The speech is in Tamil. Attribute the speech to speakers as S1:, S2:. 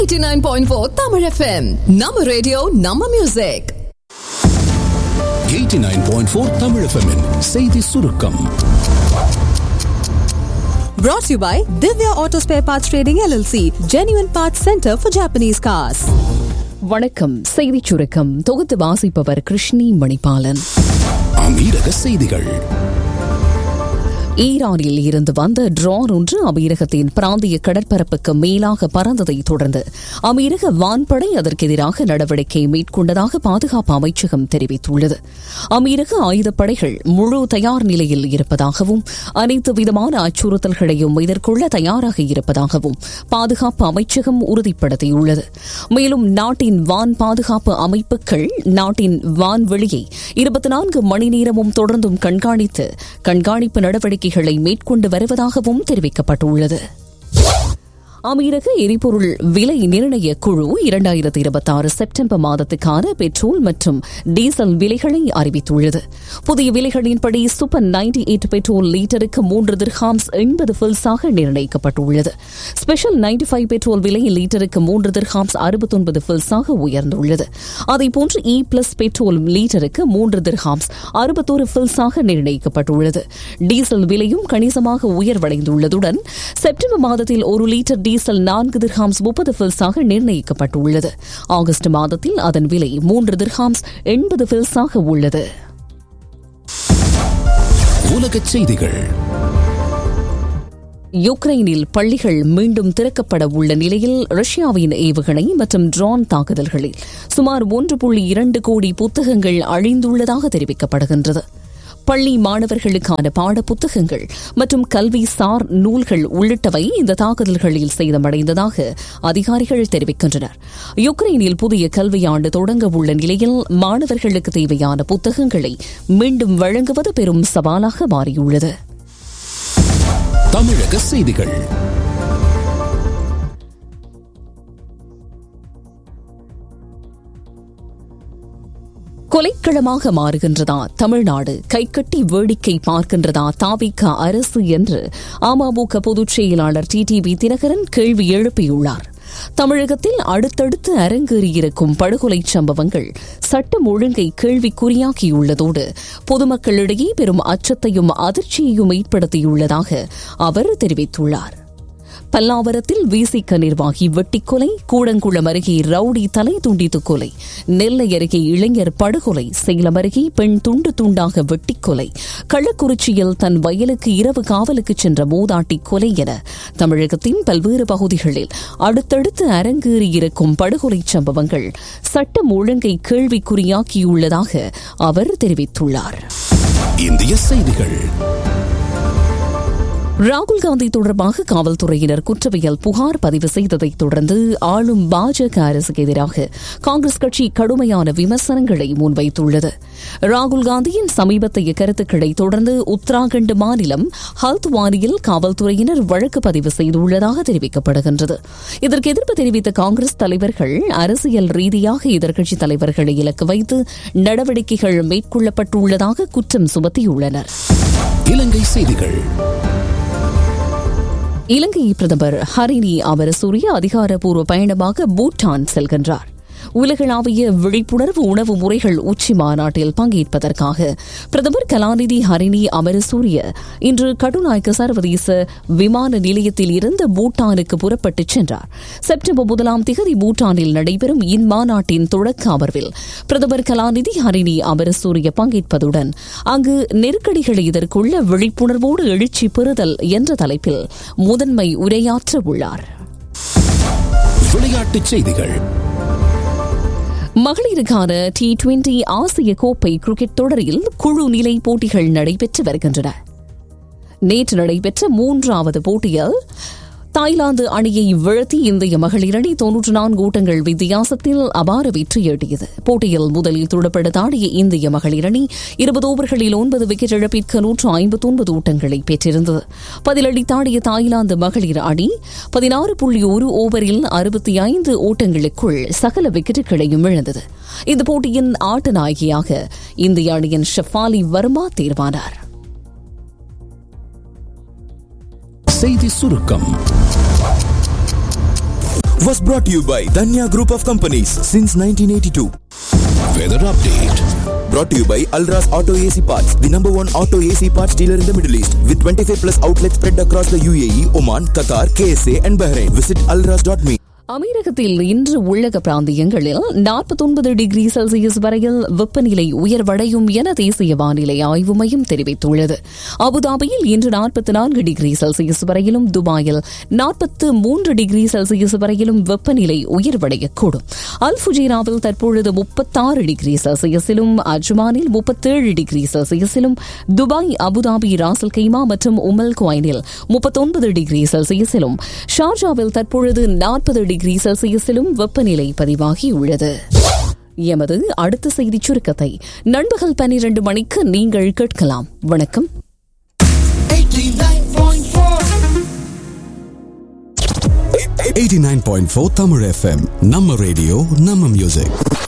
S1: 89.4 Tamil FM நம்ம ரேடியோ நம்ம மியூசிக்
S2: 89.4 தமிழ் FM -இன் செய்தி சுருக்கம்
S3: Brought to you by Divya Auto Spare Parts Trading LLC, Genuine Parts Center for Japanese Cars.
S4: வணக்கம் செய்திச் சுருக்கம் தொகுத்து வாசிப்பவர் கிருஷ்ணி மணிபாலன்
S2: அமீரக செய்திகள்
S4: ஈரானில் இருந்து வந்த ட்ரோன் ஒன்று அமீரகத்தின் பிராந்திய கடற்பரப்புக்கு மேலாக பறந்ததை தொடர்ந்து அமீரக வான்படை அதற்கு எதிராக நடவடிக்கை மேற்கொண்டதாக பாதுகாப்பு அமைச்சகம் தெரிவித்துள்ளது அமீரக ஆயுதப்படைகள் முழு தயார் நிலையில் இருப்பதாகவும் அனைத்து விதமான அச்சுறுத்தல்களையும் எதிர்கொள்ள தயாராக இருப்பதாகவும் பாதுகாப்பு அமைச்சகம் உறுதிப்படுத்தியுள்ளது மேலும் நாட்டின் வான் பாதுகாப்பு அமைப்புகள் நாட்டின் வான்வெளியை இருபத்தி நான்கு மணி நேரமும் தொடர்ந்தும் கண்காணித்து கண்காணிப்பு நடவடிக்கைகளை மேற்கொண்டு வருவதாகவும் தெரிவிக்கப்பட்டுள்ளது அமீரக எரிபொருள் விலை நிர்ணய குழு இரண்டாயிரத்தி இருபத்தி ஆறு செப்டம்பர் மாதத்துக்கான பெட்ரோல் மற்றும் டீசல் விலைகளை அறிவித்துள்ளது புதிய விலைகளின்படி சூப்பர் நைன்டி எயிட் பெட்ரோல் லீட்டருக்கு மூன்று திர்ஹாம்ஸ் எண்பது ஃபில்ஸாக நிர்ணயிக்கப்பட்டுள்ளது ஸ்பெஷல் நைன்டி ஃபைவ் பெட்ரோல் விலை லீட்டருக்கு மூன்று திர்ஹாம்ஸ் அறுபத்தொன்பது ஃபில்ஸாக உயர்ந்துள்ளது அதேபோன்று இ பிளஸ் பெட்ரோல் லீட்டருக்கு மூன்று திர்ஹாம்ஸ் அறுபத்தோரு ஃபில்ஸாக நிர்ணயிக்கப்பட்டுள்ளது டீசல் விலையும் கணிசமாக உயர்வடைந்துள்ளதுடன் செப்டம்பர் மாதத்தில் ஒரு லிட்டர் டீசல் நான்கு திர்ஹாம்ஸ் முப்பது ஃபில்ஸாக நிர்ணயிக்கப்பட்டுள்ளது ஆகஸ்ட் மாதத்தில் அதன் விலை மூன்று திர்ஹாம்ஸ் எண்பது ஃபில்ஸாக உள்ளது
S2: உலகச் செய்திகள்
S4: யுக்ரைனில் பள்ளிகள் மீண்டும் திறக்கப்பட உள்ள நிலையில் ரஷ்யாவின் ஏவுகணை மற்றும் ட்ரோன் தாக்குதல்களில் சுமார் ஒன்று புள்ளி இரண்டு கோடி புத்தகங்கள் அழிந்துள்ளதாக தெரிவிக்கப்படுகின்றது பள்ளி மாணவர்களுக்கான பாட புத்தகங்கள் மற்றும் கல்வி சார் நூல்கள் உள்ளிட்டவை இந்த தாக்குதல்களில் சேதமடைந்ததாக அதிகாரிகள் தெரிவிக்கின்றனர் யுக்ரைனில் புதிய கல்வியாண்டு தொடங்க உள்ள நிலையில் மாணவர்களுக்கு தேவையான புத்தகங்களை மீண்டும் வழங்குவது பெரும் சவாலாக மாறியுள்ளது
S2: தமிழக செய்திகள்
S4: கொலைக்களமாக மாறுகின்றதா தமிழ்நாடு கைகட்டி வேடிக்கை பார்க்கின்றதா தாவிக அரசு என்று அமமுக பொதுச் செயலாளர் டிடிவி தினகரன் கேள்வி எழுப்பியுள்ளார் தமிழகத்தில் அடுத்தடுத்து அரங்கேறியிருக்கும் படுகொலை சம்பவங்கள் சட்டம் ஒழுங்கை கேள்விக்குறியாக்கியுள்ளதோடு பொதுமக்களிடையே பெரும் அச்சத்தையும் அதிர்ச்சியையும் ஏற்படுத்தியுள்ளதாக அவர் தெரிவித்துள்ளார் பல்லாவரத்தில் விசிக நிர்வாகி வெட்டிக்கொலை கூடங்குளம் அருகே ரவுடி தலை துண்டித்து கொலை நெல்லை அருகே இளைஞர் படுகொலை சேலம் அருகே பெண் துண்டு துண்டாக வெட்டிக்கொலை கள்ளக்குறிச்சியில் தன் வயலுக்கு இரவு காவலுக்கு சென்ற மூதாட்டி கொலை என தமிழகத்தின் பல்வேறு பகுதிகளில் அடுத்தடுத்து அரங்கேறியிருக்கும் படுகொலை சம்பவங்கள் சட்டம் ஒழுங்கை கேள்விக்குறியாக்கியுள்ளதாக அவர் தெரிவித்துள்ளார்
S2: இந்திய செய்திகள்
S4: ராகுல் காந்தி தொடர்பாக காவல்துறையினர் குற்றவியல் புகார் பதிவு செய்ததைத் தொடர்ந்து ஆளும் பாஜக அரசுக்கு எதிராக காங்கிரஸ் கட்சி கடுமையான விமர்சனங்களை முன்வைத்துள்ளது ராகுல் காந்தியின் சமீபத்திய கருத்துக்களை தொடர்ந்து உத்தராகண்ட் மாநிலம் ஹல்த்வானியில் காவல்துறையினர் வழக்கு பதிவு செய்துள்ளதாக தெரிவிக்கப்படுகின்றது இதற்கு எதிர்ப்பு தெரிவித்த காங்கிரஸ் தலைவர்கள் அரசியல் ரீதியாக எதிர்க்கட்சித் தலைவர்களை இலக்கு வைத்து நடவடிக்கைகள் மேற்கொள்ளப்பட்டுள்ளதாக குற்றம் சுமத்தியுள்ளனர்
S2: இலங்கை செய்திகள்
S4: இலங்கை பிரதமர் ஹரினி அமரசூரிய அதிகாரப்பூர்வ பயணமாக பூட்டான் செல்கின்றார் உலகளாவிய விழிப்புணர்வு உணவு முறைகள் உச்சி மாநாட்டில் பங்கேற்பதற்காக பிரதமர் கலாநிதி ஹரினி அமரசூரிய இன்று கடுநாயக்க சர்வதேச விமான நிலையத்தில் இருந்து பூட்டானுக்கு புறப்பட்டுச் சென்றார் செப்டம்பர் முதலாம் திகதி பூட்டானில் நடைபெறும் இம்மாநாட்டின் தொடக்க அமர்வில் பிரதமர் கலாநிதி ஹரினி அமரசூரிய பங்கேற்பதுடன் அங்கு நெருக்கடிகளை எதிர்கொள்ள விழிப்புணர்வோடு எழுச்சி பெறுதல் என்ற தலைப்பில் முதன்மை உரையாற்ற உள்ளார்
S2: விளையாட்டுச் செய்திகள்
S4: மகளிருக்கான டி டுவெண்டி ஆசிய கோப்பை கிரிக்கெட் தொடரில் குழு நிலை போட்டிகள் நடைபெற்று வருகின்றன நேற்று நடைபெற்ற மூன்றாவது போட்டியில் தாய்லாந்து அணியை வீழ்த்தி இந்திய மகளிர் அணி தொன்னூற்று நான்கு ஓட்டங்கள் வித்தியாசத்தில் அபார வெற்றி ஈட்டியது போட்டியில் முதலில் துடுப்படுத்தாடிய இந்திய மகளிர் அணி இருபது ஓவர்களில் ஒன்பது விக்கெட் இழப்பிற்கு நூற்று ஐம்பத்தொன்பது ஓட்டங்களை பெற்றிருந்தது பதிலளித்தாடிய தாய்லாந்து மகளிர் அணி பதினாறு புள்ளி ஒரு ஓவரில் அறுபத்தி ஐந்து ஓட்டங்களுக்குள் சகல விக்கெட்டுகளையும் இழந்தது இந்த போட்டியின் ஆட்ட நாயகியாக இந்திய அணியின் ஷெஃபாலி வர்மா தேர்வானார்
S2: செய்தி சுருக்கம்
S5: was brought to you by Danya Group of Companies since 1982.
S2: Weather update.
S5: Brought to you by Alras Auto AC Parts, the number one auto AC parts dealer in the Middle East, with 25 plus outlets spread across the UAE, Oman, Qatar, KSA, and Bahrain. Visit alras.me.
S4: அமீரகத்தில் இன்று உள்ளக பிராந்தியங்களில் நாற்பத்தொன்பது டிகிரி செல்சியஸ் வரையில் வெப்பநிலை உயர்வடையும் என தேசிய வானிலை ஆய்வு மையம் தெரிவித்துள்ளது அபுதாபியில் இன்று நாற்பத்தி நான்கு டிகிரி செல்சியஸ் வரையிலும் துபாயில் நாற்பத்து மூன்று டிகிரி செல்சியஸ் வரையிலும் வெப்பநிலை உயர்வடையக்கூடும் அல் ஃபுஜீராவில் தற்பொழுது முப்பத்தாறு டிகிரி செல்சியஸிலும் அஜ்மானில் முப்பத்தேழு டிகிரி செல்சியஸிலும் துபாய் அபுதாபி ராசல் கைமா மற்றும் உமல் குவைனில் முப்பத்தொன்பது டிகிரி செல்சியஸிலும் ஷார்ஜாவில் தற்பொழுது நாற்பது டிகிரி செல்சியஸிலும் வெப்பநிலை பதிவாகியுள்ளது எமது அடுத்த செய்திச் சுருக்கத்தை நண்பகல் பனிரெண்டு மணிக்கு நீங்கள் கேட்கலாம் வணக்கம்
S2: 89.4 Tamil FM. நம்ம ரேடியோ நம்ம மியூசிக்